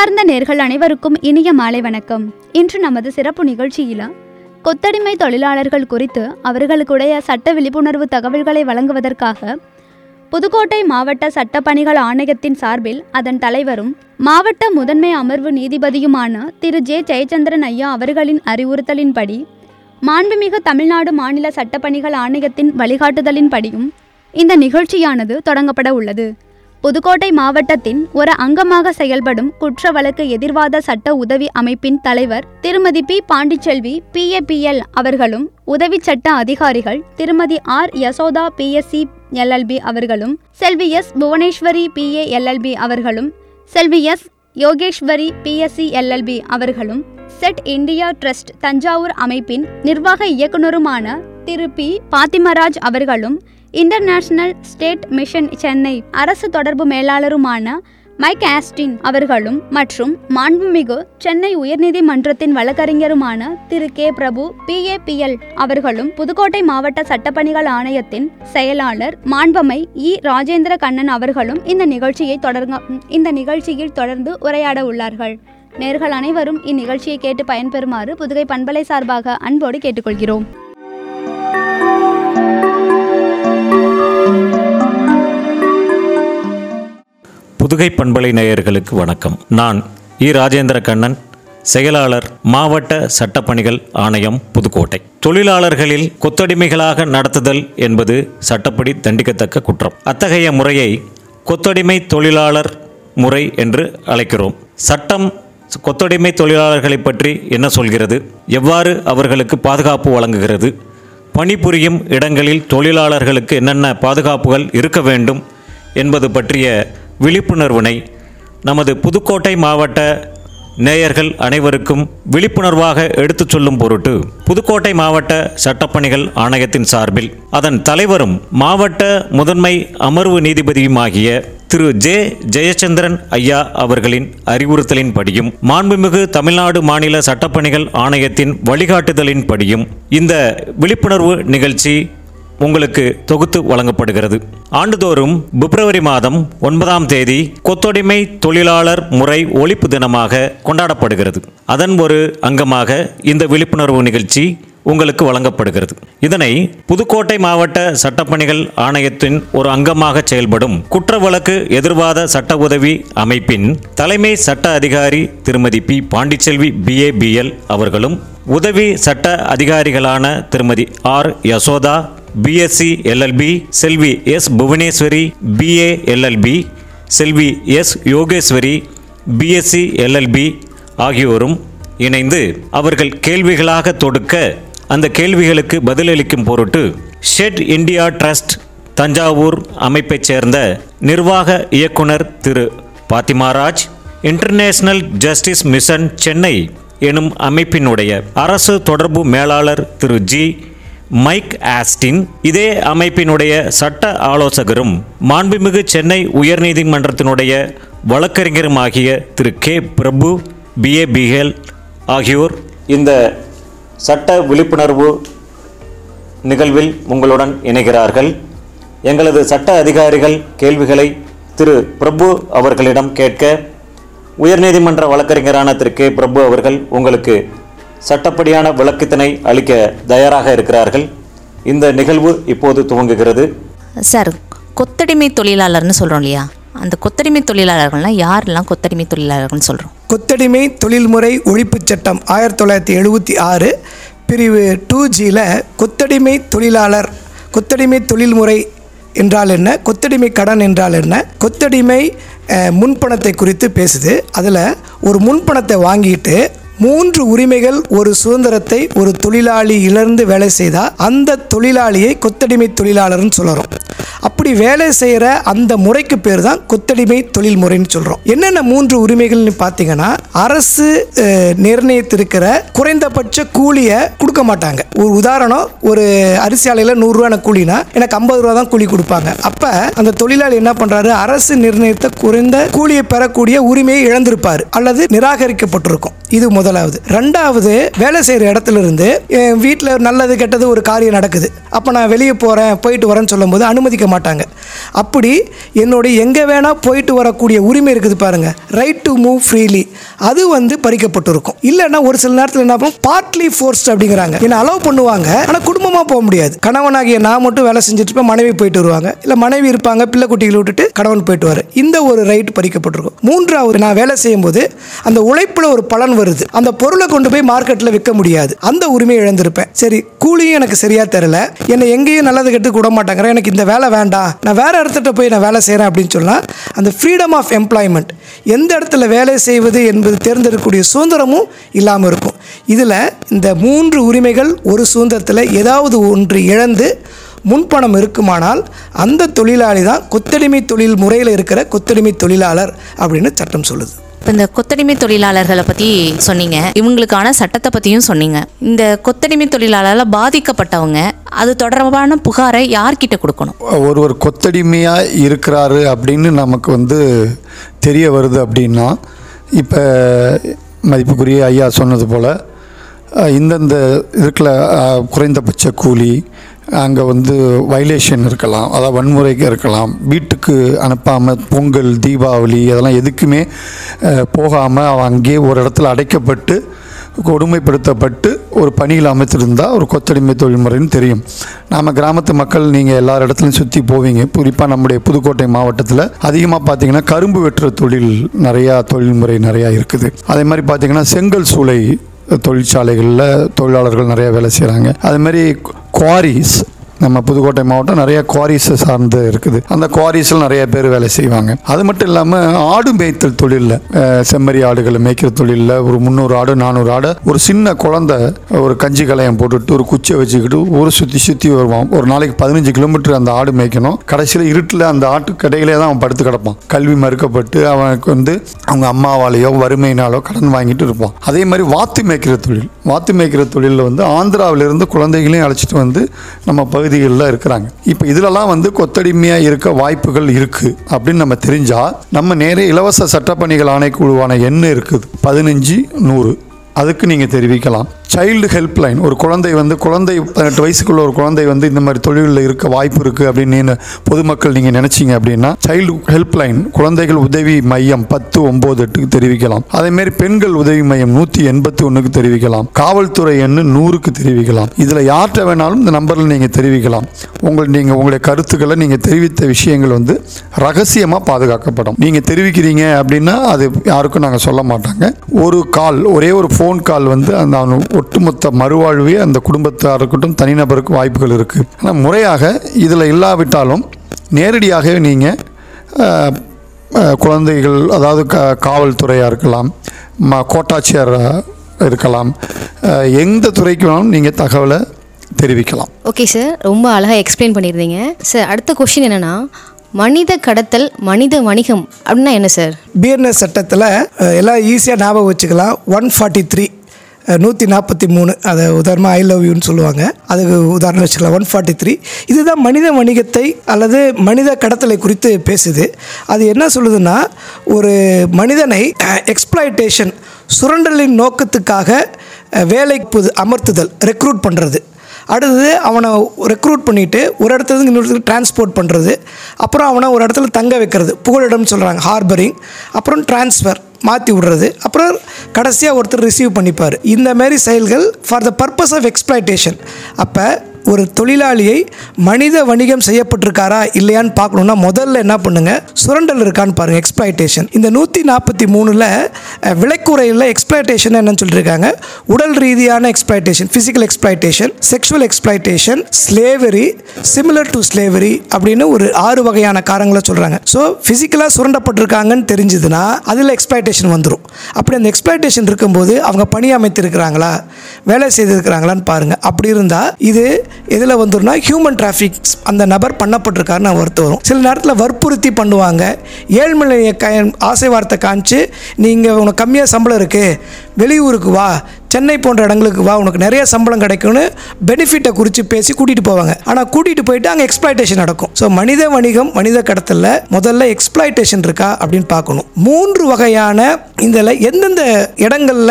அன்பார்ந்த நேர்கள் அனைவருக்கும் இனிய மாலை வணக்கம் இன்று நமது சிறப்பு நிகழ்ச்சியில கொத்தடிமை தொழிலாளர்கள் குறித்து அவர்களுக்குடைய சட்ட விழிப்புணர்வு தகவல்களை வழங்குவதற்காக புதுக்கோட்டை மாவட்ட சட்டப்பணிகள் ஆணையத்தின் சார்பில் அதன் தலைவரும் மாவட்ட முதன்மை அமர்வு நீதிபதியுமான திரு ஜே ஜெயச்சந்திரன் ஐயா அவர்களின் அறிவுறுத்தலின்படி மாண்புமிகு தமிழ்நாடு மாநில சட்டப்பணிகள் ஆணையத்தின் வழிகாட்டுதலின்படியும் இந்த நிகழ்ச்சியானது தொடங்கப்பட உள்ளது புதுக்கோட்டை மாவட்டத்தின் ஒரு அங்கமாக செயல்படும் குற்ற வழக்கு எதிர்வாத சட்ட உதவி அமைப்பின் தலைவர் திருமதி பி பாண்டிச்செல்வி பிஏபிஎல் அவர்களும் உதவி சட்ட அதிகாரிகள் திருமதி ஆர் யசோதா பிஎஸ்சி எல்எல்பி அவர்களும் செல்வி எஸ் புவனேஸ்வரி பிஏ எல்எல்பி அவர்களும் செல்வி எஸ் யோகேஸ்வரி பிஎஸ்சி எல்எல்பி அவர்களும் செட் இந்தியா ட்ரஸ்ட் தஞ்சாவூர் அமைப்பின் நிர்வாக இயக்குனருமான திரு பி பாத்திமராஜ் அவர்களும் இன்டர்நேஷனல் ஸ்டேட் மிஷன் சென்னை அரசு தொடர்பு மேலாளருமான மைக் ஆஸ்டின் அவர்களும் மற்றும் மாண்புமிகு சென்னை உயர்நீதிமன்றத்தின் வழக்கறிஞருமான திரு கே பிரபு பிஏபிஎல் அவர்களும் புதுக்கோட்டை மாவட்ட சட்டப்பணிகள் ஆணையத்தின் செயலாளர் மாண்பமை இ ராஜேந்திர கண்ணன் அவர்களும் இந்த நிகழ்ச்சியை தொடர்ங்க இந்த நிகழ்ச்சியில் தொடர்ந்து உரையாட உள்ளார்கள் நேர்கள் அனைவரும் இந்நிகழ்ச்சியை கேட்டு பயன்பெறுமாறு புதுகை பண்பலை சார்பாக அன்போடு கேட்டுக்கொள்கிறோம் புதுகை பண்பலை நேயர்களுக்கு வணக்கம் நான் இ ராஜேந்திர கண்ணன் செயலாளர் மாவட்ட சட்டப்பணிகள் ஆணையம் புதுக்கோட்டை தொழிலாளர்களில் கொத்தடிமைகளாக நடத்துதல் என்பது சட்டப்படி தண்டிக்கத்தக்க குற்றம் அத்தகைய முறையை கொத்தடிமை தொழிலாளர் முறை என்று அழைக்கிறோம் சட்டம் கொத்தடிமை தொழிலாளர்களை பற்றி என்ன சொல்கிறது எவ்வாறு அவர்களுக்கு பாதுகாப்பு வழங்குகிறது பணிபுரியும் இடங்களில் தொழிலாளர்களுக்கு என்னென்ன பாதுகாப்புகள் இருக்க வேண்டும் என்பது பற்றிய விழிப்புணர்வினை நமது புதுக்கோட்டை மாவட்ட நேயர்கள் அனைவருக்கும் விழிப்புணர்வாக எடுத்துச் சொல்லும் பொருட்டு புதுக்கோட்டை மாவட்ட சட்டப்பணிகள் ஆணையத்தின் சார்பில் அதன் தலைவரும் மாவட்ட முதன்மை அமர்வு நீதிபதியுமாகிய திரு ஜே ஜெயச்சந்திரன் ஐயா அவர்களின் அறிவுறுத்தலின்படியும் மாண்புமிகு தமிழ்நாடு மாநில சட்டப்பணிகள் ஆணையத்தின் வழிகாட்டுதலின்படியும் இந்த விழிப்புணர்வு நிகழ்ச்சி உங்களுக்கு தொகுத்து வழங்கப்படுகிறது ஆண்டுதோறும் பிப்ரவரி மாதம் ஒன்பதாம் தேதி கொத்தடிமை தொழிலாளர் முறை ஒழிப்பு தினமாக கொண்டாடப்படுகிறது அதன் ஒரு அங்கமாக இந்த விழிப்புணர்வு நிகழ்ச்சி உங்களுக்கு வழங்கப்படுகிறது இதனை புதுக்கோட்டை மாவட்ட சட்டப்பணிகள் ஆணையத்தின் ஒரு அங்கமாக செயல்படும் குற்ற வழக்கு எதிர்வாத சட்ட உதவி அமைப்பின் தலைமை சட்ட அதிகாரி திருமதி பி பாண்டிச்செல்வி பிஏபிஎல் அவர்களும் உதவி சட்ட அதிகாரிகளான திருமதி ஆர் யசோதா பிஎஸ்சி எல்எல்பி செல்வி எஸ் புவனேஸ்வரி பிஏ எல்எல்பி செல்வி எஸ் யோகேஸ்வரி பிஎஸ்சி எல்எல்பி ஆகியோரும் இணைந்து அவர்கள் கேள்விகளாக தொடுக்க அந்த கேள்விகளுக்கு பதிலளிக்கும் பொருட்டு ஷெட் இந்தியா ட்ரஸ்ட் தஞ்சாவூர் அமைப்பைச் சேர்ந்த நிர்வாக இயக்குனர் திரு Fathimaraj international justice mission Chennai எனும் அமைப்பினுடைய அரசு தொடர்பு மேலாளர் திரு ஜி மைக் ஆஸ்டின் இதே அமைப்பினுடைய சட்ட ஆலோசகரும் மாண்புமிகு சென்னை உயர்நீதிமன்றத்தினுடைய வழக்கறிஞருமாகிய திரு கே பிரபு பிஏபிஎல் ஆகியோர் இந்த சட்ட விழிப்புணர்வு நிகழ்வில் உங்களுடன் இணைகிறார்கள் எங்களது சட்ட அதிகாரிகள் கேள்விகளை திரு பிரபு அவர்களிடம் கேட்க உயர்நீதிமன்ற வழக்கறிஞரான திரு கே பிரபு அவர்கள் உங்களுக்கு சட்டப்படியான விளக்கத்தினை அளிக்க தயாராக இருக்கிறார்கள் இந்த நிகழ்வு இப்போது துவங்குகிறது சார் கொத்தடிமை தொழிலாளர்னு சொல்கிறோம் இல்லையா அந்த கொத்தடிமை தொழிலாளர்கள்லாம் யாரெல்லாம் கொத்தடிமை தொழிலாளர்கள்னு சொல்கிறோம் கொத்தடிமை தொழில்முறை ஒழிப்புச் சட்டம் ஆயிரத்தி தொள்ளாயிரத்தி எழுபத்தி ஆறு பிரிவு டூ ஜியில் கொத்தடிமை தொழிலாளர் கொத்தடிமை தொழில்முறை என்றால் என்ன கொத்தடிமை கடன் என்றால் என்ன கொத்தடிமை அஹ், முன்பணத்தை குறித்து பேசுது அதில் ஒரு முன்பணத்தை வாங்கிட்டு மூன்று உரிமைகள் ஒரு சுதந்திரத்தை ஒரு தொழிலாளி இழந்து வேலை செய்தால் அந்த தொழிலாளியை கொத்தடிமை தொழிலாளர்னு சொல்கிறோம் அப்படி வேலை செய்கிற அந்த முறைக்கு பேர் தான் கொத்தடிமை தொழில் முறைன்னு சொல்கிறோம் என்னென்ன மூன்று உரிமைகள்னு பார்த்தீங்கன்னா அரசு அஹ், நிர்ணயித்திருக்கிற குறைந்தபட்ச கூலியை கொடுக்க மாட்டாங்க ஒரு உதாரணம் ஒரு அரிசி ஆலையில் நூறுரூவா கூலினா எனக்கு ஐம்பது ரூபா தான் கூலி கொடுப்பாங்க அப்போ அந்த தொழிலாளி என்ன பண்ணுறாரு அரசு நிர்ணயித்த குறைந்த கூலியை பெறக்கூடிய உரிமையை இழந்திருப்பார் அல்லது நிராகரிக்கப்பட்டிருக்கும் இது முதலாவது ரெண்டாவது வேலை செய்கிற இடத்துல இருந்து என் வீட்டில் நல்லது கெட்டது ஒரு காரியம் நடக்குது அப்போ நான் வெளியே போகிறேன் போயிட்டு வரேன்னு சொல்லும்போது அனுமதிக்க மாட்டாங்க அப்படி என்னுடைய எங்கே வேணால் போயிட்டு வரக்கூடிய உரிமை இருக்குது பாருங்க ரைட் டு மூவ் ஃப்ரீலி அது வந்து பறிக்கப்பட்டிருக்கும் இல்லைன்னா ஒரு சில நேரத்தில் என்ன பண்ணும் பார்ட்லி ஃபோர்ஸ்ட் அப்படிங்கிறாங்க என்ன அலோவ் பண்ணுவாங்க ஆனால் குடும்பமாக போக முடியாது கணவனாகிய நான் மட்டும் வேலை செஞ்சுட்டு இருப்பேன் மனைவி போயிட்டு வருவாங்க இல்லை மனைவி இருப்பாங்க பிள்ளை குட்டிகளை விட்டுட்டு கணவன் போயிட்டு வர இந்த ஒரு ரைட் பறிக்கப்பட்டிருக்கும் மூன்றாவது நான் வேலை செய்யும்போது அந்த உழைப்புல ஒரு பலன் வருது அந்த பொருளை கொண்டு போய் மார்க்கெட்டில் விற்க முடியாது அந்த உரிமையை இழந்திருப்பேன் சரி கூலியும் எனக்கு சரியா தெரியல என்னை எங்கேயும் நல்லது கெட்டு விட மாட்டாங்க எனக்கு இந்த வேலை வேண்டாம் நான் வேற இடத்துட்ட போய் நான் வேலை செய்கிறேன் அப்படின்னு சொன்னால் அந்த ஃப்ரீடம் ஆஃப் எம்ப்ளாய்மெண்ட் எந்த இடத்துல வேலை செய்வது என்பது தேர்ந்தெடுக்கக்கூடிய சுதந்திரமும் இல்லாமல் இருக்கும் இதில் இந்த மூன்று உரிமைகள் ஒரு சுதந்திரத்தில் ஏதாவது ஒன்று இழந்து முன்பணம் இருக்குமானால் அந்த தொழிலாளி தான் கொத்தடிமை தொழில் முறையில் இருக்கிற கொத்தடிமை தொழிலாளர் அப்படின்னு சட்டம் சொல்லுது இப்போ இந்த கொத்தடிமை தொழிலாளர்களை பற்றி சொன்னீங்க இவங்களுக்கான சட்டத்தை பற்றியும் சொன்னீங்க இந்த கொத்தடிமை தொழிலாளரால் பாதிக்கப்பட்டவங்க அது தொடர்பான புகாரை யார்கிட்ட கொடுக்கணும் ஒருவர் கொத்தடிமையாக இருக்கிறாரு அப்படின்னு நமக்கு வந்து தெரிய வருது அப்படின்னா இப்போ மதிப்புக்குரிய ஐயா சொன்னது போல் இந்தந்த இருக்கிற அஹ், குறைந்தபட்ச கூலி அங்கே வந்து வைலேஷன் இருக்கலாம் அதாவது வன்முறைக்கு இருக்கலாம் வீட்டுக்கு அனுப்பாமல் பொங்கல் தீபாவளி அதெல்லாம் எதுக்குமே போகாமல் அவன் அங்கேயே ஒரு இடத்துல அடைக்கப்பட்டு கொடுமைப்படுத்தப்பட்டு ஒரு பணியில் அமைத்திருந்தால் ஒரு கொத்தடிமை தொழில்முறைன்னு தெரியும் நாம் கிராமத்து மக்கள் நீங்கள் எல்லா இடத்துலையும் சுற்றி போவீங்க குறிப்பாக நம்முடைய புதுக்கோட்டை மாவட்டத்தில் அதிகமாக பார்த்தீங்கன்னா கரும்பு வெட்டுற தொழில் நிறையா தொழில்முறை நிறையா இருக்குது அதே மாதிரி பார்த்தீங்கன்னா செங்கல் சூளை தொழிற்சாலைகளில் தொழிலாளர்கள் நிறைய வேலை செய்கிறாங்க அதே மாதிரி குவாரிஸ் நம்ம புதுக்கோட்டை மாவட்டம் நிறைய குவாரிஸை சார்ந்து இருக்குது அந்த குவாரிஸில் நிறைய பேர் வேலை செய்வாங்க அது மட்டும் இல்லாமல் ஆடு மேய்த்தல் தொழிலில் அஹ், செம்மறி ஆடுகளை மேய்க்கிற தொழிலில் ஒரு முந்நூறு ஆடு நானூறு ஆடு ஒரு சின்ன குழந்தை ஒரு கஞ்சி கலையம் போட்டுட்டு ஒரு குச்சியை வச்சுக்கிட்டு ஒரு சுற்றி சுற்றி வருவான் ஒரு நாளைக்கு பதினஞ்சு கிலோமீட்டர் அந்த ஆடு மேய்க்கணும் கடைசியில் இருட்டில் அந்த ஆட்டுக்கு இடையிலே தான் அவன் படுத்து கிடப்பான் கல்வி மறுக்கப்பட்டு அவனுக்கு வந்து அவங்க அம்மாவாலேயோ வறுமையினாலோ கடன் வாங்கிட்டு இருப்பான் அதே மாதிரி வாத்து மேய்க்கிற தொழில் வாத்து மேய்க்கிற தொழிலில் வந்து ஆந்திராவிலிருந்து குழந்தைகளையும் அழைச்சிட்டு வந்து நம்ம பகுதிகளில் இருக்கிறாங்க இப்போ இதிலெல்லாம் வந்து கொத்தடிமையாக இருக்க வாய்ப்புகள் இருக்குது அப்படின்னு நம்ம தெரிஞ்சால் நம்ம நேரே இலவச சட்டப்பணிகள் ஆணைக்குழுவான எண் இருக்குது பதினஞ்சு நூறு அதுக்கு நீங்கள் தெரிவிக்கலாம் சைல்டு ஹெல்ப்லைன் ஒரு குழந்தை வந்து குழந்தை பதினெட்டு வயசுக்குள்ள ஒரு குழந்தை வந்து இந்த மாதிரி தொழிலில் இருக்க வாய்ப்பு இருக்குது அப்படின்னு நீங்க- பொதுமக்கள் நீங்கள் நினச்சிங்க அப்படின்னா சைல்டு ஹெல்ப்லைன் குழந்தைகள் உதவி மையம் பத்து ஒம்பது எட்டுக்கு தெரிவிக்கலாம் அதேமாரி பெண்கள் உதவி மையம் நூற்றி எண்பத்தி ஒன்றுக்கு தெரிவிக்கலாம் காவல்துறை எண்ணு நூறுக்கு தெரிவிக்கலாம் இதில் யார்கிட்ட வேணாலும் இந்த நம்பரில் நீங்கள் தெரிவிக்கலாம் உங்கள் நீங்கள் உங்களுடைய கருத்துக்களை நீங்கள் தெரிவித்த விஷயங்கள் வந்து ரகசியமாக பாதுகாக்கப்படும் நீங்கள் தெரிவிக்கிறீங்க அப்படின்னா அது யாருக்கும் நாங்கள் சொல்ல மாட்டாங்க ஒரு கால் ஒரே ஒரு ஃபோன் கால் வந்து அந்த அவன் ஒட்டுமொத்த மறுவாழ்வே அந்த குடும்பத்தாருக்கட்டும் தனிநபருக்கு வாய்ப்புகள் இருக்குது ஆனால் முறையாக இதில் இல்லாவிட்டாலும் நேரடியாக நீங்கள் குழந்தைகள் அதாவது க காவல்துறையாக இருக்கலாம் ம கோட்டாட்சியர் இருக்கலாம் அஹ், எந்த துறைக்கு வேணாலும் நீங்கள் தகவலை தெரிவிக்கலாம் ஓகே சார் ரொம்ப அழகாக எக்ஸ்பிளைன் பண்ணியிருந்தீங்க சார் அடுத்த கொஷின் என்னென்னா மனித கடத்தல் மனித வணிகம் அப்படின்னா என்ன சார் பிஎன்எஸ் சட்டத்தில் அஹ், எல்லாம் ஈஸியாக ஞாபகம் வச்சுக்கலாம் ஒன் ஃபார்ட்டி த்ரீ நூற்றி நாற்பத்தி மூணு அதை உதாரணமாக ஐ லவ் யூன்னு சொல்லுவாங்க அதுக்கு உதாரணம் வச்சுக்கலாம் ஒன் ஃபார்ட்டி த்ரீ இதுதான் மனித வணிகத்தை அல்லது மனித கடத்தலை குறித்து பேசுது அது என்ன சொல்லுதுன்னா ஒரு மனிதனை எக்ஸ்ப்ளாய்டேஷன் சுரண்டலின் நோக்கத்துக்காக அஹ், வேலைக்கு புது- அமர்த்துதல் ரெக்ரூட் பண்ணுறது அடுத்தது அவனை ரெக்ரூட் பண்ணிவிட்டு ஒரு இடத்துல இருந்து இன்னொரு இடத்துக்கு டிரான்ஸ்போர்ட் பண்ணுறது அப்புறம் அவனை ஒரு இடத்துல தங்க வைக்கிறது புகலிடம்னு சொல்கிறாங்க ஹார்பரிங் அப்புறம் ட்ரான்ஸ்ஃபர் மாற்றி விடுறது அப்புறம் கடைசியாக ஒருத்தர் ரிசீவ் பண்ணிப்பார் இந்த மாதிரி செயல்கள் for the purpose of exploitation அப்போ ஒரு தொழிலாளியை மனித வணிகம் செய்யப்பட்டிருக்காரா இல்லையான்னு பார்க்கணுன்னா முதல்ல என்ன பண்ணுங்க சுரண்டல் இருக்கான்னு பாருங்க எக்ஸ்ப்ளாய்டேஷன் இந்த நூற்றி நாற்பத்தி மூணில் விலைக்குறையில் எக்ஸ்ப்ளாய்டேஷன் என்னன்னு சொல்லியிருக்காங்க உடல் ரீதியான exploitation physical exploitation sexual exploitation slavery similar to slavery அப்படின்னு ஒரு ஆறு வகையான காரங்களை சொல்கிறாங்க ஸோ ஃபிசிக்கலாக சுரண்டப்பட்டிருக்காங்கன்னு தெரிஞ்சதுன்னா அதில் எக்ஸ்ப்ளாய்டேஷன் வந்துடும் அப்படி அந்த எக்ஸ்ப்ளாய்டேஷன் இருக்கும்போது அவங்க பணி அமைத்திருக்கிறாங்களா வேலை செய்திருக்கிறாங்களான்னு பாருங்கள் அப்படி இருந்தால் இது எதில் வந்துருன்னா ஹியூமன் டிராஃபிக் அந்த நபர் பண்ணப்பட்டிருக்காருன்னு ஒருத்தர் வரும் சில நேரத்தில் வற்புறுத்தி பண்ணுவாங்க ஏழ்மலையை க ஆசை வார்த்தை காமிச்சு நீங்கள் உனக்கு கம்மியாக சம்பளம் இருக்குது வெளியூருக்கு வா சென்னை போன்ற இடங்களுக்கு வா உனக்கு நிறைய சம்பளம் கிடைக்கும்னு பெனிஃபிட்டை குறித்து பேசி கூட்டிகிட்டு போவாங்க ஆனால் கூட்டிகிட்டு போயிட்டு அங்கே எக்ஸ்ப்ளாய்டேஷன் நடக்கும் ஸோ மனித வணிகம் மனித கடத்தலில் முதல்ல எக்ஸ்ப்ளாய்டேஷன் இருக்கா அப்படின்னு பார்க்கணும் மூன்று வகையான இதில் எந்தெந்த இடங்களில்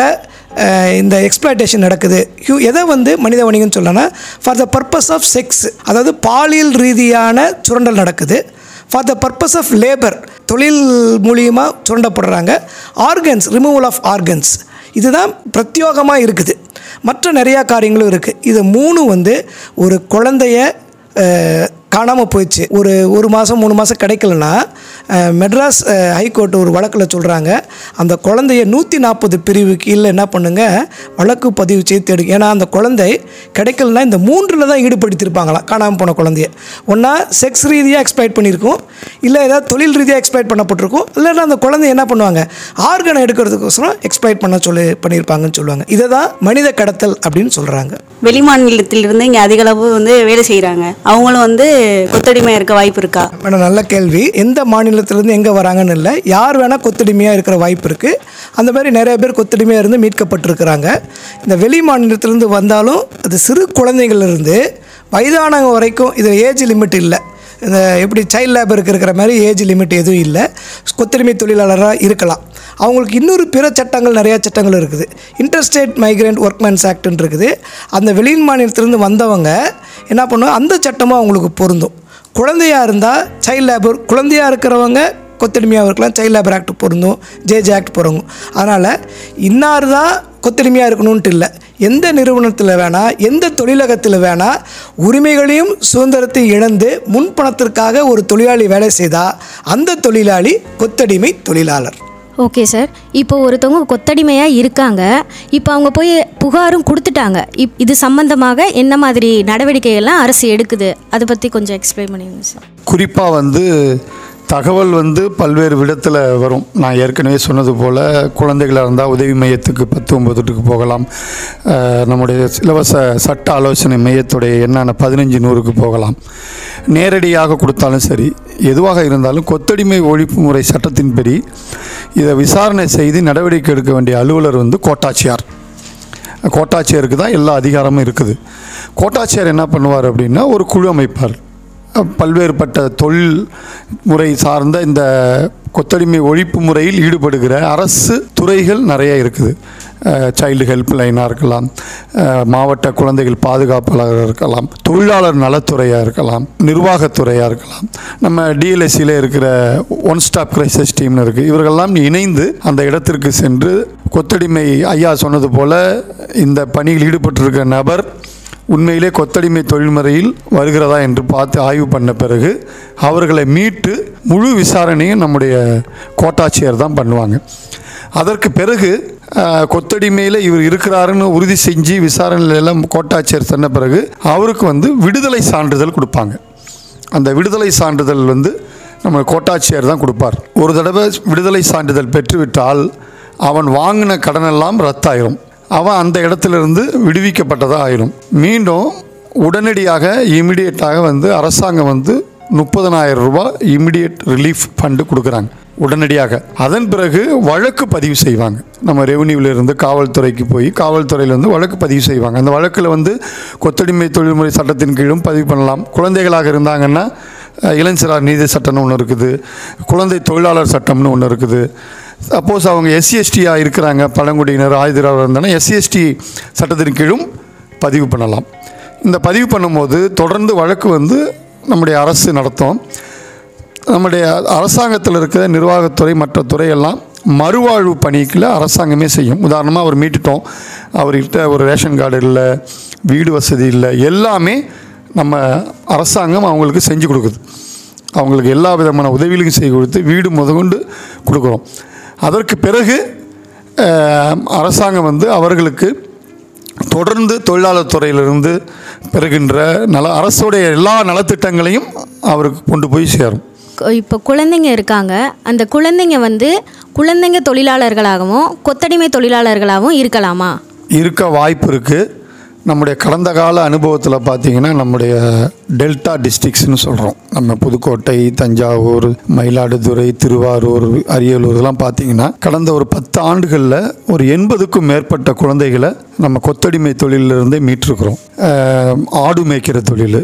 அஹ், இந்த எக்ஸ்பிளாய்டேஷன் நடக்குது ஹியூ எதை வந்து மனித வணிகம்னு சொல்லனா for the purpose of sex அதாவது பாலியல் ரீதியான சுரண்டல் நடக்குது for the purpose of labour தொழில் மூலியமாக சுரண்டப்படுறாங்க ஆர்கன்ஸ் ரிமூவல் ஆஃப் ஆர்கன்ஸ் இதுதான் பிரத்யோகமாக இருக்குது மற்ற நிறையா காரியங்களும் இருக்குது இது மூணு வந்து ஒரு குழந்தைய காணாமல் போயிடுச்சு ஒரு ஒரு மாதம் மூணு மாதம் கிடைக்கலனா அஹ், மெட்ராஸ் அஹ், ஹைகோர்ட் ஒரு வழக்கில் சொல்கிறாங்க அந்த குழந்தைய நூற்றி நாற்பது பிரிவு கீழே என்ன பண்ணுங்க வழக்கு பதிவு செய்து தேடு ஏன்னா அந்த குழந்தை கிடைக்கலனா இந்த மூன்றில் தான் ஈடுபடுத்தியிருப்பாங்களாம் காணாமல் போன குழந்தைய ஒன்றா செக்ஸ் ரீதியாக எக்ஸ்பைட் பண்ணியிருக்கும் இல்லை ஏதாவது தொழில் ரீதியாக எக்ஸ்பைட் பண்ணப்பட்டிருக்கும் இல்லைன்னா அந்த குழந்தை என்ன பண்ணுவாங்க ஆர்கனை எடுக்கிறதுக்கோசரம் எக்ஸ்பைட் பண்ண சொல்லி பண்ணியிருப்பாங்கன்னு சொல்லுவாங்க இதை தான் மனித கடத்தல் அப்படின்னு சொல்கிறாங்க வெளிமாநிலத்திலிருந்து இங்கே அதிக அளவு வந்து வேலை செய்கிறாங்க அவங்களும் வந்து கொத்தடிமையாக இருக்க வாய்ப்பு இருக்கா மேடம் நல்ல கேள்வி எந்த மாநிலத்திலேருந்து எங்கே வராங்கன்னு இல்லை யார் வேணால் கொத்தடிமையாக இருக்கிற வாய்ப்பு இருக்குது அந்த மாதிரி நிறைய பேர் கொத்தடிமையாக இருந்து மீட்கப்பட்டிருக்கிறாங்க இந்த வெளி மாநிலத்திலேருந்து வந்தாலும் அது சிறு குழந்தைங்கள்லேருந்து வயதானவங்க வரைக்கும் இது ஏஜ் லிமிட் இல்லை இந்த எப்படி சைல்ட் லேபருக்கு இருக்கிற மாதிரி ஏஜ் லிமிட் எதுவும் இல்லை கொத்தடிமை தொழிலாளராக இருக்கலாம் அவங்களுக்கு இன்னொரு பிற சட்டங்கள் நிறையா சட்டங்கள் இருக்குது இன்டர்ஸ்டேட் மைக்ரண்ட் ஒர்க்மேன்ஸ் ஆக்ட்னு இருக்குது அந்த வெளி மாநிலத்திலேருந்து வந்தவங்க என்ன பண்ணுவாங்க அந்த சட்டமும் அவங்களுக்கு பொருந்தும் குழந்தையாக இருந்தால் சைல்ட் லேபர் குழந்தையாக இருக்கிறவங்க கொத்தடிமையாக இருக்கலாம் சைல்ட் லேபர் ஆக்ட் பொருந்தும் ஜேஜ் ஆக்ட் பொருந்தும் அதனால் இன்னார் தான் கொத்தடிமையாக இருக்கணும்ன்ட்டு இல்லை எந்த நிறுவனத்தில் வேணால் எந்த தொழிலகத்தில் வேணால் உரிமைகளையும் சுதந்திரத்தையும் இழந்து முன்பணத்திற்காக ஒரு தொழிலாளி வேலை செய்தால் அந்த தொழிலாளி கொத்தடிமை தொழிலாளர் ஓகே சார் இப்போ ஒருத்தவங்க கொத்தடிமையாக இருக்காங்க இப்போ அவங்க போய் புகாரும் கொடுத்துட்டாங்க இப் இது சம்பந்தமாக என்ன மாதிரி நடவடிக்கைகள்லாம் அரசு எடுக்குது அதை பற்றி கொஞ்சம் எக்ஸ்பிளைன் பண்ணிடுங்க சார் குறிப்பாக வந்து தகவல் வந்து பல்வேறு விதத்தில் வரும் நான் ஏற்கனவே சொன்னது போல் குழந்தைகளாக இருந்தால் உதவி மையத்துக்கு பத்து ஒம்பதுக்கு போகலாம் அஹ், நம்முடைய இலவச சட்ட ஆலோசனை மையத்துடைய எண்ணான பதினஞ்சு நூறுக்கு போகலாம் நேரடியாக கொடுத்தாலும் சரி எதுவாக இருந்தாலும் கொத்தடிமை ஒழிப்பு முறை சட்டத்தின்படி இதை விசாரணை செய்து நடவடிக்கை எடுக்க வேண்டிய அலுவலர் வந்து கோட்டாட்சியார் கோட்டாட்சியருக்கு தான் எல்லா அதிகாரமும் இருக்குது கோட்டாட்சியர் என்ன பண்ணுவார் அப்படின்னா ஒரு குழு அமைப்பார் பல்வேறுபட்ட தொழில் முறை சார்ந்த இந்த கொத்தடிமை ஒழிப்பு முறையில் ஈடுபடுகிற அரசு துறைகள் நிறைய இருக்குது சைல்டு ஹெல்ப் லைனாக இருக்கலாம் அஹ், மாவட்ட குழந்தைகள் பாதுகாப்பாளராக இருக்கலாம் தொழிலாளர் நலத்துறையாக இருக்கலாம் நிர்வாகத்துறையாக இருக்கலாம் நம்ம டிஎல்எஸ்சியில் இருக்கிற ஒன் ஸ்டாப் கிரைசஸ் டீம்னு இருக்குது இவர்களெல்லாம் இணைந்து அந்த இடத்திற்கு சென்று கொத்தடிமை ஐயா சொன்னது போல் இந்த பணியில் ஈடுபட்டிருக்கிற நபர் உண்மையிலே கொத்தடிமை தொழில்முறையில் வருகிறதா என்று பார்த்து ஆய்வு பண்ண பிறகு அவர்களை மீட்டு முழு விசாரணையும் நம்முடைய கோட்டாட்சியர் தான் பண்ணுவாங்க அதற்கு பிறகு அஹ், கொத்தடிமையில் இவர் இருக்கிறாருன்னு உறுதி செஞ்சு விசாரணையில எல்லாம் கோட்டாட்சியர் சொன்ன பிறகு அவருக்கு வந்து விடுதலை சான்றிதழ் கொடுப்பாங்க அந்த விடுதலை சான்றிதழ் வந்து நம்ம கோட்டாட்சியர் தான் கொடுப்பார் ஒரு தடவை விடுதலை சான்றிதழ் பெற்றுவிட்டால் அவன் வாங்கின கடனெல்லாம் ரத்தாயிரும் அவன் அந்த இடத்திலிருந்து விடுவிக்கப்பட்டதாக ஆயிரும் மீண்டும் உடனடியாக இமிடியேட்டாக வந்து அரசாங்கம் வந்து முப்பதனாயிரம் ரூபாய் இமிடியேட் ரிலீஃப் ஃபண்டு கொடுக்குறாங்க உடனடியாக அதன் பிறகு வழக்கு பதிவு செய்வாங்க நம்ம ரெவன்யூவில் இருந்து காவல்துறைக்கு போய் காவல்துறையிலேருந்து வழக்கு பதிவு செய்வாங்க அந்த வழக்கில் வந்து கொத்தடிமை தொழில்முறை சட்டத்தின் கீழும் பதிவு பண்ணலாம் குழந்தைகளாக இருந்தாங்கன்னா அஹ், இளஞ்சிறார் நீதி சட்டம்னு ஒன்று இருக்குது குழந்தை தொழிலாளர் சட்டம்னு ஒன்று இருக்குது சப்போஸ் அவங்க எஸ்சி எஸ்டியாக இருக்கிறாங்க பழங்குடியினர் ஆயுதராக இருந்தாங்கன்னா எஸ்சி எஸ்டி சட்டத்தின் கீழும் பதிவு பண்ணலாம் இந்த பதிவு பண்ணும்போது தொடர்ந்து வழக்கு வந்து நம்முடைய அரசு நடத்தும் நம்முடைய அரசாங்கத்தில் இருக்கிற நிர்வாகத்துறை மற்ற துறையெல்லாம் மறுவாழ்வு பணிகளை அரசாங்கமே செய்யும் உதாரணமாக அவர் மீட்டுட்டோம் அவர்கிட்ட ஒரு ரேஷன் கார்டு இல்லை வீடு வசதி இல்லை எல்லாமே நம்ம அரசாங்கம் அவங்களுக்கு செஞ்சு கொடுக்குது அவங்களுக்கு எல்லா விதமான உதவிகளையும் செய்து கொடுத்து வீடு முதற்கொண்டு கொடுக்குறோம் அதற்கு பிறகு அஹ், அரசாங்கம் வந்து அவர்களுக்கு தொடர்ந்து தொழிலாளர் துறையிலிருந்து பெறுகின்ற நல அரசுடைய எல்லா நலத்திட்டங்களையும் அவருக்கு கொண்டு போய் சேரும் கொ- இப்போ குழந்தைங்க இருக்காங்க அந்த குழந்தைங்க வந்து குழந்தைங்க தொழிலாளர்களாகவும் கொத்தடிமை தொழிலாளர்களாகவும் இருக்கலாமா இருக்க வாய்ப்பு இருக்குது நம்முடைய கடந்த கால அனுபவத்தில் பார்த்தீங்கன்னா நம்முடைய டெல்டா டிஸ்ட்ரிக்ஸ்னு சொல்கிறோம் நம்ம புதுக்கோட்டை தஞ்சாவூர் மயிலாடுதுறை திருவாரூர் அரியலூர் இதெல்லாம் பார்த்தீங்கன்னா கடந்த ஒரு பத்து ஆண்டுகளில் ஒரு எண்பதுக்கும் மேற்பட்ட குழந்தைகளை நம்ம கொத்தடிமை தொழிலிருந்தே மீட்டிருக்கிறோம் அஹ், ஆடு மேய்க்கிற தொழில்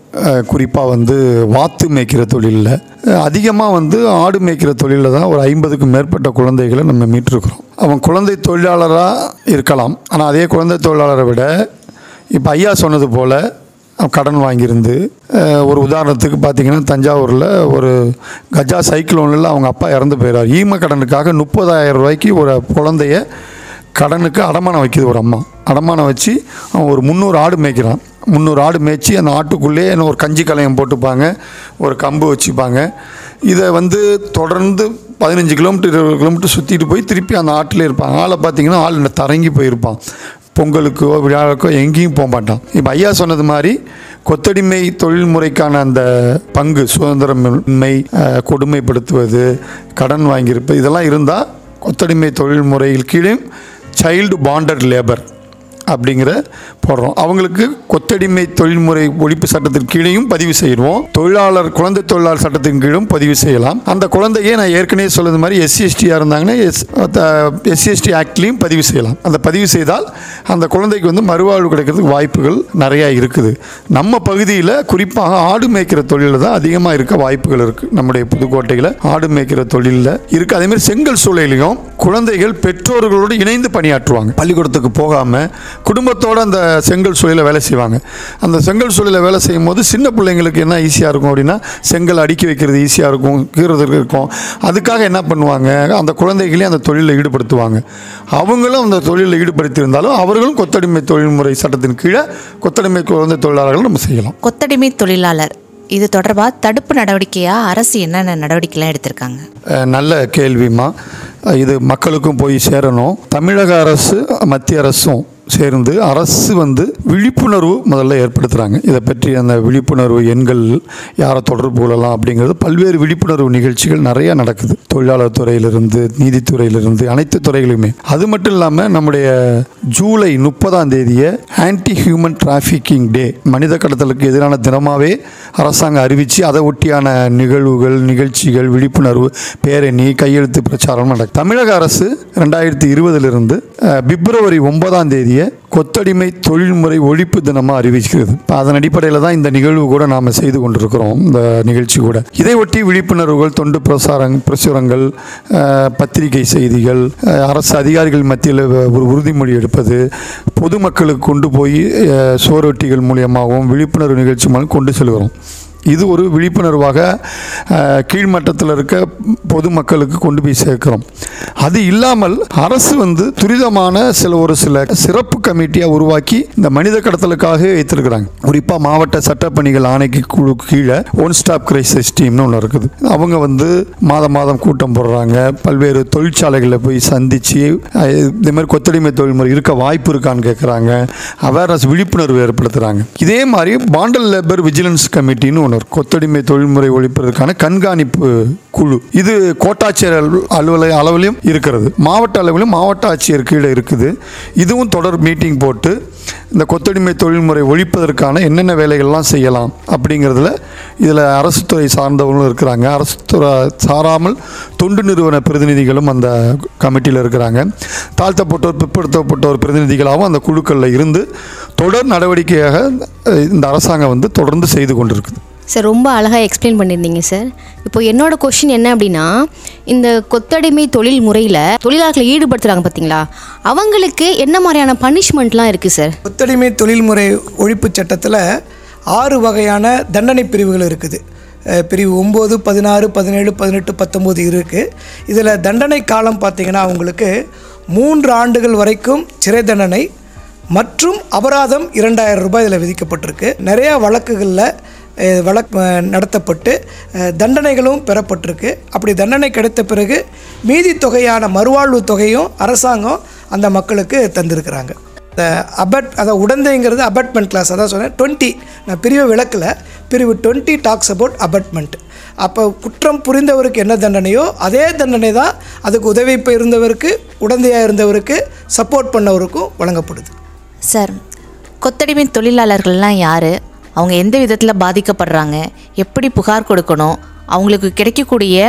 குறிப்பாக வந்து வாத்து மேய்க்கிற தொழிலில் அதிகமாக வந்து ஆடு மேய்க்கிற தொழிலில் தான் ஒரு ஐம்பதுக்கும் மேற்பட்ட குழந்தைகளை நம்ம மீட்டிருக்கிறோம் அவன் குழந்தை தொழிலாளராக இருக்கலாம் ஆனால் அதே குழந்தை தொழிலாளரை விட இப்போ ஐயா சொன்னது போல் கடன் வாங்கியிருந்து அஹ், ஒரு உதாரணத்துக்கு பார்த்தீங்கன்னா தஞ்சாவூரில் ஒரு கஜா சைக்ளோனில் அவங்க அப்பா இறந்து போயிறார் ஈம கடனுக்காக முப்பதாயிரம் ரூபாய்க்கு ஒரு குழந்தைய கடனுக்கு அடமானம் வைக்குது ஒரு அம்மா அடமானம் வச்சு அவன் ஒரு முந்நூறு ஆடு மேய்க்கிறான் முந்நூறு ஆடு மேய்ச்சி அந்த ஆட்டுக்குள்ளேயே என்ன ஒரு கஞ்சி கலையம் போட்டுப்பாங்க ஒரு கம்பு வச்சுப்பாங்க இதை வந்து தொடர்ந்து பதினஞ்சு கிலோமீட்டர் இருபது கிலோமீட்டர் சுற்றிட்டு போய் திருப்பி அந்த ஆட்டில் இருப்பான் ஆளை பார்த்தீங்கன்னா ஆள் இந்த தரங்கி போயிருப்பான் பொங்கலுக்கோ விழாவுக்கோ எங்கேயும் போக மாட்டான் இப்போ ஐயா சொன்னது மாதிரி கொத்தடிமை தொழில்முறைக்கான அந்த பங்கு சுதந்திரமின்மை அஹ், கொடுமைப்படுத்துவது கடன் வாங்கியிருப்பது இதெல்லாம் இருந்தால் கொத்தடிமை தொழில்முறையில் கீழே சைல்டு பாண்டட் லேபர் அப்படிங்கிற போடுறோம் அவங்களுக்கு கொத்தடிமை தொழில்முறை ஒழிப்பு சட்டத்தின் கீழேயும் பதிவு செய்வோம் தொழிலாளர் குழந்தை தொழிலாளர் சட்டத்தின் கீழும் பதிவு செய்யலாம் அந்த குழந்தையே நான் ஏற்கனவே சொல்லுது மாதிரி எஸ்சி எஸ்டியாக இருந்தாங்கன்னா எஸ் எஸ்சி எஸ்டி ஆக்ட்லேயும் பதிவு செய்யலாம் அந்த பதிவு செய்தால் அந்த குழந்தைக்கு வந்து மறுவாழ்வு கிடைக்கிறதுக்கு வாய்ப்புகள் நிறையா இருக்குது நம்ம பகுதியில் குறிப்பாக ஆடு மேய்க்கிற தொழிலில் தான் அதிகமாக இருக்க வாய்ப்புகள் இருக்குது நம்முடைய புதுக்கோட்டையில் ஆடு மேய்க்கிற தொழிலில் இருக்குது அதேமாதிரி செங்கல் சூளையிலையும் குழந்தைகள் பெற்றோர்களோடு இணைந்து பணியாற்றுவாங்க பள்ளிக்கூடத்துக்கு போகாமல் குடும்பத்தோடு அந்த செங்கல் சூளையில் வேலை செய்வாங்க அந்த செங்கல் சூளையில் வேலை செய்யும் போது சின்ன பிள்ளைங்களுக்கு என்ன ஈஸியாக இருக்கும் அப்படின்னா செங்கல் அடுக்கி வைக்கிறது ஈஸியாக இருக்கும் கீறதுக்கு இருக்கும் அதுக்காக என்ன பண்ணுவாங்க அந்த குழந்தைகளையும் அந்த தொழிலில் ஈடுபடுத்துவாங்க அவங்களும் அந்த தொழிலில் ஈடுபடுத்தியிருந்தாலும் அவர்களும் கொத்தடிமை தொழில்முறை சட்டத்தின் கீழே கொத்தடிமை குழந்தை தொழிலாளர்கள் நம்ம செய்யலாம் கொத்தடிமை தொழிலாளர் இது தொடர்பாக தடுப்பு நடவடிக்கையாக அரசு என்னென்ன நடவடிக்கைலாம் எடுத்திருக்காங்க அஹ், நல்ல கேள்விம்மா அஹ், இது மக்களுக்கும் போய் சேரணும் தமிழக அரசு மத்திய அரசும் சேர்ந்து அரசு வந்து விழிப்புணர்வு முதல்ல ஏற்படுத்துகிறாங்க இதை பற்றி அந்த விழிப்புணர்வு எண்கள் யாரை தொடர்பு கொள்ளலாம் அப்படிங்கிறது பல்வேறு விழிப்புணர்வு நிகழ்ச்சிகள் நிறையா நடக்குது தொழிலாளர் துறையிலிருந்து நீதித்துறையிலிருந்து அனைத்து துறைகளுமே அது மட்டும் இல்லாமல் நம்முடைய ஜூலை முப்பதாம் தேதியை ஆன்டி ஹியூமன் டிராஃபிக்கிங் டே மனித கடத்தலுக்கு எதிரான தினமாகவே அரசாங்கம் அறிவித்து அதை ஒட்டியான நிகழ்வுகள் நிகழ்ச்சிகள் விழிப்புணர்வு பேரணி கையெழுத்து பிரச்சாரம் நடக்கும் தமிழக அரசு ரெண்டாயிரத்தி இருபதிலிருந்து பிப்ரவரி ஒன்பதாம் தேதியை கொத்தடிமை தொழில்முறை ஒழிப்பு தினமாக அறிவிக்கிறது இப்ப அதன் அடிப்படையில் தான் இந்த நிகழ்வு கூட நாம் செய்து கொண்டிருக்கிறோம் இந்த நிகழ்ச்சி கூட இதை ஒட்டி விழிப்புணர்வுகள் தொண்டு பிரசாரங் பிரசுரங்கள் அஹ், பத்திரிகை செய்திகள் அஹ், அரசு அதிகாரிகள் மத்தியில் ஒரு உறுதிமொழி எடுப்பது பொதுமக்களுக்கு கொண்டு போய் அஹ், சுவரொட்டிகள் மூலியமாகவும் விழிப்புணர்வு நிகழ்ச்சி மூலம் கொண்டு செல்கிறோம் இது ஒரு விழிப்புணர்வாக அஹ், கீழ்மட்டத்தில் இருக்க பொதுமக்களுக்கு கொண்டு போய் சேர்க்கிறோம் அது இல்லாமல் அரசு வந்து துரிதமான சில ஒரு சில சிறப்பு கமிட்டியாக உருவாக்கி இந்த மனித கடத்தலுக்காக வைத்திருக்கிறாங்க குறிப்பாக மாவட்ட சட்டப்பணிகள் ஆணைக்கு குழு கீழே ஒன் ஸ்டாப் கிரைசிஸ் டீம்னு ஒன்று இருக்குது அவங்க வந்து மாதம் மாதம் கூட்டம் போடுறாங்க பல்வேறு தொழிற்சாலைகளில் போய் சந்தித்து இந்த மாதிரி கொத்தடிமை தொழில்முறை இருக்க வாய்ப்பு இருக்கான்னு கேட்குறாங்க அவேர்னஸ் விழிப்புணர்வு ஏற்படுத்துகிறாங்க இதே மாதிரி பாண்டல் லேபர் விஜிலன்ஸ் கமிட்டின்னு ஒன்று இருக்கு. கொத்தடிமை தொழில்முறை ஒழிப்பதற்கான கண்காணிப்பு குழு இது கோட்டாட்சியர் அலுவ- அலுவலக அளவிலும் இருக்கிறது மாவட்ட அளவிலும் மாவட்ட ஆட்சியர் கீழே இருக்குது இதுவும் தொடர் மீட்டிங் போட்டு இந்த கொத்தடிமை தொழில்முறை ஒழிப்பதற்கான என்னென்ன வேலைகள்லாம் செய்யலாம் அப்படிங்கிறதுல இதில் அரசு துறை சார்ந்தவங்களும் இருக்கிறாங்க அரசு துறை சாராமல் தொண்டு நிறுவன பிரதிநிதிகளும் அந்த கமிட்டியில் இருக்கிறாங்க தாழ்த்தப்பட்டோர் பிற்படுத்தப்பட்டோர் பிரதிநிதிகளாகவும் அந்த குழுக்களில் இருந்து தொடர் நடவடிக்கையாக அஹ், இந்த அரசாங்கம் வந்து தொடர்ந்து செய்து கொண்டிருக்குது சார் ரொம்ப அழகாக எக்ஸ்பிளைன் பண்ணியிருந்தீங்க சார் இப்போ என்னோட கொஷின் என்ன அப்படின்னா இந்த கொத்தடிமை தொழில் முறையில் தொழிலாளர்களை ஈடுபடுத்துகிறாங்க பார்த்தீங்களா அவங்களுக்கு என்ன மாதிரியான பனிஷ்மெண்ட்லாம் இருக்குது சார் கொத்தடிமை தொழில்முறை ஒழிப்பு சட்டத்தில் ஆறு வகையான தண்டனை பிரிவுகள் இருக்குது அஹ் பிரிவு ஒம்பது பதினாறு பதினேழு பதினெட்டு பத்தொம்போது இருக்குது இதில் தண்டனை காலம் பார்த்திங்கன்னா அவங்களுக்கு மூன்று ஆண்டுகள் வரைக்கும் சிறை தண்டனை மற்றும் அபராதம் இரண்டாயிரம் ரூபாய் இதில் விதிக்கப்பட்டிருக்கு நிறையா வழக்குகளில் அஹ், வழக் அஹ், நடத்தப்பட்டு அஹ், தண்டனைகளும் பெறப்பட்டிருக்கு அப்படி தண்டனை கிடைத்த பிறகு மீதி தொகையான மறுவாழ்வு தொகையும் அரசாங்கம் அந்த மக்களுக்கு தந்திருக்கிறாங்க இந்த அபட் அதாவது உடந்தைங்கிறது அபட்மெண்ட் கிளாஸ் அதான் சொன்னேன் டுவெண்ட்டி நான் பிரிவு விளக்கில் பிரிவு டுவெண்ட்டி டாக்ஸ் அபவுட் அபட்மெண்ட் அப்போ குற்றம் புரிந்தவருக்கு என்ன தண்டனையோ அதே தண்டனை தான் அதுக்கு உதவி இப்போ இருந்தவருக்கு உடந்தையாக இருந்தவருக்கு சப்போர்ட் பண்ணவருக்கும் வழங்கப்படுது சார் கொத்தடிமை தொழிலாளர்கள்லாம் யார் அவங்க எந்த விதத்தில் பாதிக்கப்படுறாங்க எப்படி புகார் கொடுக்கணும் அவங்களுக்கு கிடைக்கக்கூடிய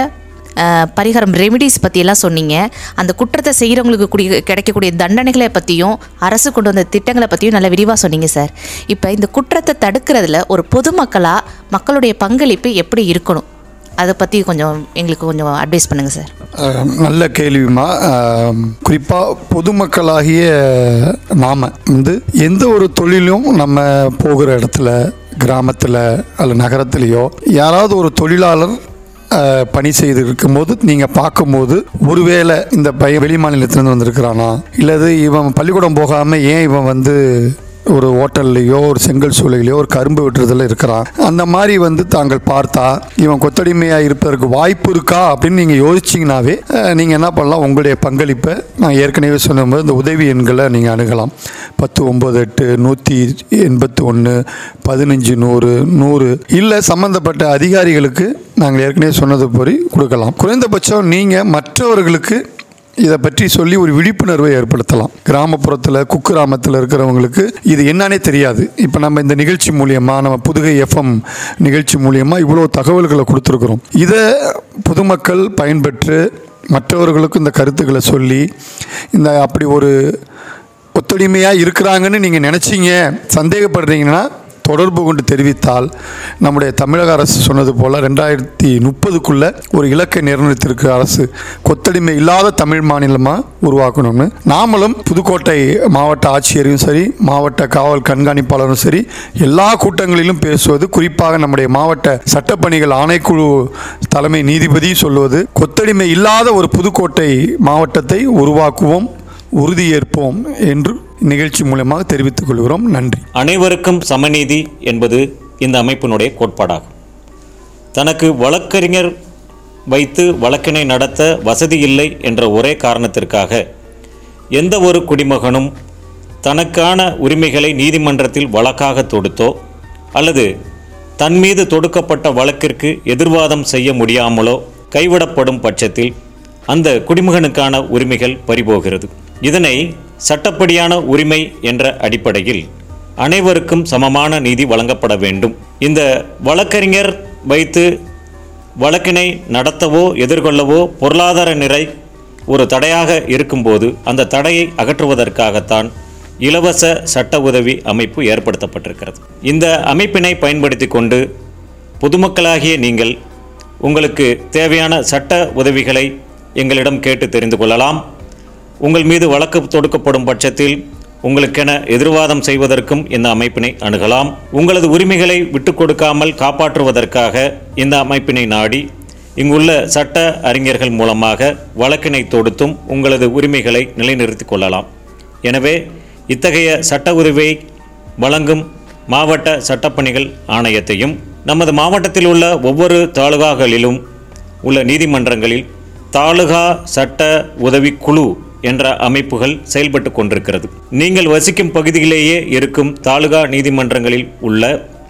அஹ், பரிகாரம் ரெமிடிஸ் பற்றியெல்லாம் சொன்னீங்க அந்த குற்றத்தை செய்கிறவங்களுக்கு கூடிய கிடைக்கக்கூடிய தண்டனைகளை பற்றியும் அரசு கொண்டு வந்த திட்டங்களை பற்றியும் நல்ல விரிவாக சொன்னீங்க சார் இப்போ இந்த குற்றத்தை தடுக்கிறதுல ஒரு பொதுமக்களாக மக்களுடைய பங்களிப்பு எப்படி இருக்கணும் அதை பற்றி கொஞ்சம் எங்களுக்கு கொஞ்சம் அட்வைஸ் பண்ணுங்கள் சார் அஹ், நல்ல கேள்விமா குறிப்பாக பொதுமக்களாகிய நாம வந்து எந்த ஒரு தொழிலும் நம்ம போகிற இடத்துல கிராமத்தில் அல்ல நகரத்துலேயோ யாராவது ஒரு தொழிலாளர் அஹ், பணி செய்து இருக்கும்போது நீங்கள் பார்க்கும்போது ஒருவேளை இந்த பையன் வெளி மாநிலத்திலேருந்து வந்திருக்கிறானா இல்லது இவன் பள்ளிக்கூடம் போகாமல் ஏன் இவன் வந்து ஒரு ஹோட்டல்லையோ ஒரு செங்கல் சூளையிலையோ ஒரு கரும்பு வெட்டுறதுல இருக்கிறான் அந்த மாதிரி வந்து தாங்கள் பார்த்தா இவன் கொத்தடிமையாக இருப்பதற்கு வாய்ப்பு இருக்கா அப்படின்னு நீங்கள் யோசிச்சிங்கனாவே நீங்கள் என்ன பண்ணலாம் உங்களுடைய பங்களிப்பை நான் ஏற்கனவே சொன்னபோது இந்த உதவி எண்களை நீங்கள் அணுகலாம் பத்து ஒம்பது எட்டு நூற்றி எண்பத்தி ஒன்று பதினஞ்சு நூறு நூறு இல்லை சம்மந்தப்பட்ட அதிகாரிகளுக்கு நாங்கள் ஏற்கனவே சொன்னது போய் கொடுக்கலாம் குறைந்தபட்சம் நீங்கள் மற்றவர்களுக்கு இதை பற்றி சொல்லி ஒரு விழிப்புணர்வை ஏற்படுத்தலாம் கிராமப்புறத்தில் குக்கிராமத்தில் இருக்கிறவங்களுக்கு இது என்னன்னே தெரியாது இப்போ நம்ம இந்த நிகழ்ச்சி மூலியமாக நம்ம புதுகை எஃப்எம் நிகழ்ச்சி மூலியமாக இவ்வளோ தகவல்களை கொடுத்துருக்குறோம் இதை பொதுமக்கள் பயன்பெற்று மற்றவர்களுக்கும் இந்த கருத்துக்களை சொல்லி இந்த அப்படி ஒரு ஒத்துழைமையாக இருக்கிறாங்கன்னு நீங்கள் நினச்சிங்க சந்தேகப்படுறீங்கன்னா தொடர்பு கொண்டு தெரிவித்தால் நம்முடைய தமிழக அரசு சொன்னது போல் ரெண்டாயிரத்தி முப்பதுக்குள்ளே ஒரு இலக்கை நிர்ணயித்திருக்கு அரசு கொத்தடிமை இல்லாத தமிழ் மாநிலமாக உருவாக்கணும்னு நாமளும் புதுக்கோட்டை மாவட்ட ஆட்சியரையும் சரி மாவட்ட காவல் கண்காணிப்பாளரும் சரி எல்லா கூட்டங்களிலும் பேசுவது குறிப்பாக நம்முடைய மாவட்ட சட்டப்பணிகள் ஆணைக்குழு தலைமை நீதிபதி சொல்லுவது கொத்தடிமை இல்லாத ஒரு புதுக்கோட்டை மாவட்டத்தை உருவாக்குவோம் உறுதியேற்போம் என்று நிகழ்ச்சி மூலமாக தெரிவித்துக் கொள்கிறோம் நன்றி அனைவருக்கும் சமநீதி என்பது இந்த அமைப்பினுடைய கோட்பாடாகும் தனக்கு வழக்கறிஞர் வைத்து வழக்கினை நடத்த வசதி இல்லை என்ற ஒரே காரணத்திற்காக எந்த ஒரு குடிமகனும் தனக்கான உரிமைகளை நீதிமன்றத்தில் வழக்காக தொடுத்தோ அல்லது தன் மீது தொடுக்கப்பட்ட வழக்கிற்கு எதிர்வாதம் செய்ய முடியாமலோ கைவிடப்படும் பட்சத்தில் அந்த குடிமகனுக்கான உரிமைகள் பறிபோகிறது இதனை சட்டப்படியான உரிமை என்ற அடிப்படையில் அனைவருக்கும் சமமான நீதி வழங்கப்பட வேண்டும் இந்த வழக்கறிஞர் வைத்து வழக்கினை நடத்தவோ எதிர்கொள்ளவோ பொருளாதார நிலை ஒரு தடையாக இருக்கும்போது அந்த தடையை அகற்றுவதற்காகத்தான் இலவச சட்ட உதவி அமைப்பு ஏற்படுத்தப்பட்டிருக்கிறது இந்த அமைப்பினை பயன்படுத்தி கொண்டு பொதுமக்களாகிய நீங்கள் உங்களுக்கு தேவையான சட்ட உதவிகளை எங்களிடம் கேட்டு தெரிந்து கொள்ளலாம் உங்கள் மீது வழக்கு தொடுக்கப்படும் பட்சத்தில் உங்களுக்கென எதிர்வாதம் செய்வதற்கும் இந்த அமைப்பினை அணுகலாம் உங்களது உரிமைகளை விட்டுக் கொடுக்காமல் காப்பாற்றுவதற்காக இந்த அமைப்பினை நாடி இங்குள்ள சட்ட அறிஞர்கள் மூலமாக வழக்கினை தொடுத்தும் உங்களது உரிமைகளை நிலைநிறுத்திக் கொள்ளலாம் எனவே இத்தகைய சட்ட உதவியை வழங்கும் மாவட்ட சட்டப்பணிகள் ஆணையத்தையும் நமது மாவட்டத்தில் உள்ள ஒவ்வொரு தாலுகாகளிலும் உள்ள நீதிமன்றங்களில் தாலுகா சட்ட உதவி குழு என்ற அமைப்புகள் செயல்பட்டு கொண்டிருக்கிறது நீங்கள் வசிக்கும் பகுதியிலேயே இருக்கும் தாலுகா நீதிமன்றங்களில் உள்ள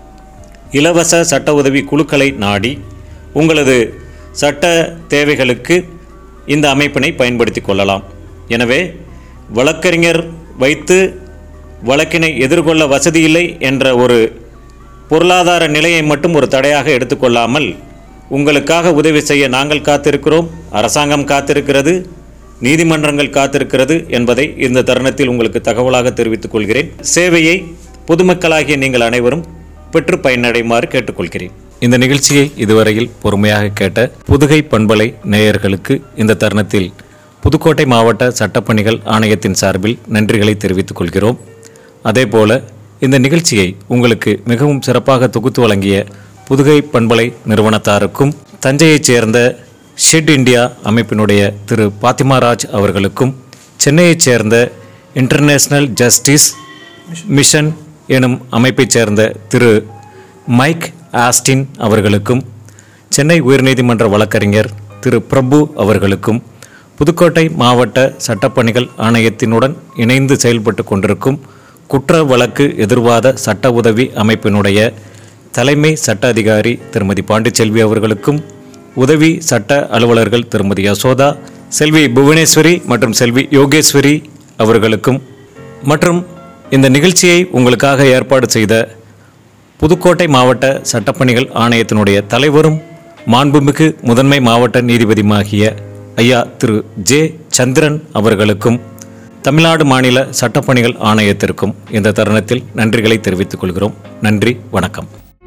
இலவச சட்ட உதவி குழுக்களை நாடி உங்களது சட்ட தேவைகளுக்கு இந்த அமைப்பினை பயன்படுத்தி கொள்ளலாம் எனவே வழக்கறிஞர் வைத்து வழக்கினை எதிர்கொள்ள வசதியில்லை என்ற ஒரு பொருளாதார நிலையை மட்டும் ஒரு தடையாக எடுத்துக்கொள்ளாமல் உங்களுக்காக உதவி செய்ய நாங்கள் காத்திருக்கிறோம் அரசாங்கம் காத்திருக்கிறது நீதிமன்றங்கள் காத்திருக்கிறது என்பதை இந்த தருணத்தில் உங்களுக்கு தகவலாக தெரிவித்துக் கொள்கிறேன் சேவையை பொதுமக்களாகிய நீங்கள் அனைவரும் பெற்று பயனடையுமாறு கேட்டுக்கொள்கிறேன் இந்த நிகழ்ச்சியை இதுவரையில் பொறுமையாக கேட்ட புதுகை பண்பலை நேயர்களுக்கு இந்த தருணத்தில் புதுக்கோட்டை மாவட்ட சட்டப்பணிகள் ஆணையத்தின் சார்பில் நன்றிகளை தெரிவித்துக் கொள்கிறோம் அதேபோல இந்த நிகழ்ச்சியை உங்களுக்கு மிகவும் சிறப்பாக தொகுத்து வழங்கிய புதுகை பண்பலை நிறுவனத்தாருக்கும் தஞ்சையைச் சேர்ந்த ஷெட் இந்தியா அமைப்பினுடைய திரு பாத்திமாராஜ் அவர்களுக்கும் சென்னையைச் சேர்ந்த இன்டர்நேஷனல் ஜஸ்டிஸ் மிஷன் எனும் அமைப்பைச் சேர்ந்த திரு மைக் ஆஸ்டின் அவர்களுக்கும் சென்னை உயர்நீதிமன்ற வழக்கறிஞர் திரு பிரபு அவர்களுக்கும் புதுக்கோட்டை மாவட்ட சட்டப்பணிகள் ஆணையத்தினுடன் இணைந்து செயல்பட்டு கொண்டிருக்கும் குற்ற வழக்கு எதிர்வாத சட்ட உதவி அமைப்பினுடைய தலைமை சட்ட அதிகாரி திருமதி பாண்டிச்செல்வி அவர்களுக்கும் உதவி சட்ட அலுவலர்கள் திருமதி யசோதா செல்வி புவனேஸ்வரி மற்றும் செல்வி யோகேஸ்வரி அவர்களுக்கும் மற்றும் இந்த நிகழ்ச்சியை உங்களுக்காக ஏற்பாடு செய்த புதுக்கோட்டை மாவட்ட சட்டப்பணிகள் ஆணையத்தினுடைய தலைவரும் மாண்புமிகு முதன்மை மாவட்ட நீதிபதிமாகிய ஐயா திரு ஜே சந்திரன் அவர்களுக்கும் தமிழ்நாடு மாநில சட்டப்பணிகள் ஆணையத்திற்கும் இந்த தருணத்தில் நன்றிகளை தெரிவித்துக் கொள்கிறோம் நன்றி வணக்கம்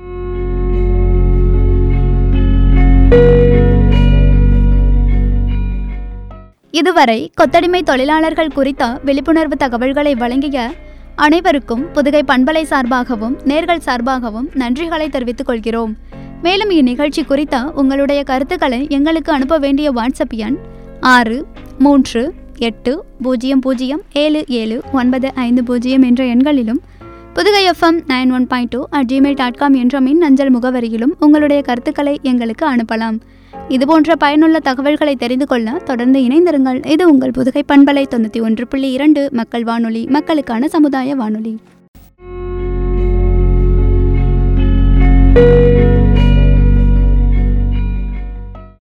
இதுவரை கொத்தடிமை தொழிலாளர்கள் குறித்த விழிப்புணர்வு தகவல்களை வழங்கிய அனைவருக்கும் புதுகை பண்பலை சார்பாகவும் நேர்கள் சார்பாகவும் நன்றிகளை தெரிவித்துக் கொள்கிறோம் மேலும் இந்நிகழ்ச்சி குறித்த உங்களுடைய கருத்துக்களை எங்களுக்கு அனுப்ப வேண்டிய வாட்ஸ்அப் எண் ஆறு மூன்று எட்டு பூஜ்ஜியம் பூஜ்ஜியம் ஏழு ஏழு ஒன்பது ஐந்து பூஜ்ஜியம் என்ற எண்களிலும் Pudugai FM nine one point two at Gmail dot com என்ற மின் அஞ்சல் முகவரியிலும் உங்களுடைய கருத்துக்களை எங்களுக்கு அனுப்பலாம் இதுபோன்ற பயனுள்ள தகவல்களை தெரிந்து கொள்ள தொடர்ந்து இணைந்திருங்கள் இது உங்கள் புதுகை பண்பலை தொண்ணூற்றி ஒன்று புள்ளி இரண்டு மக்கள் வானொலி மக்களுக்கான சமுதாய வானொலி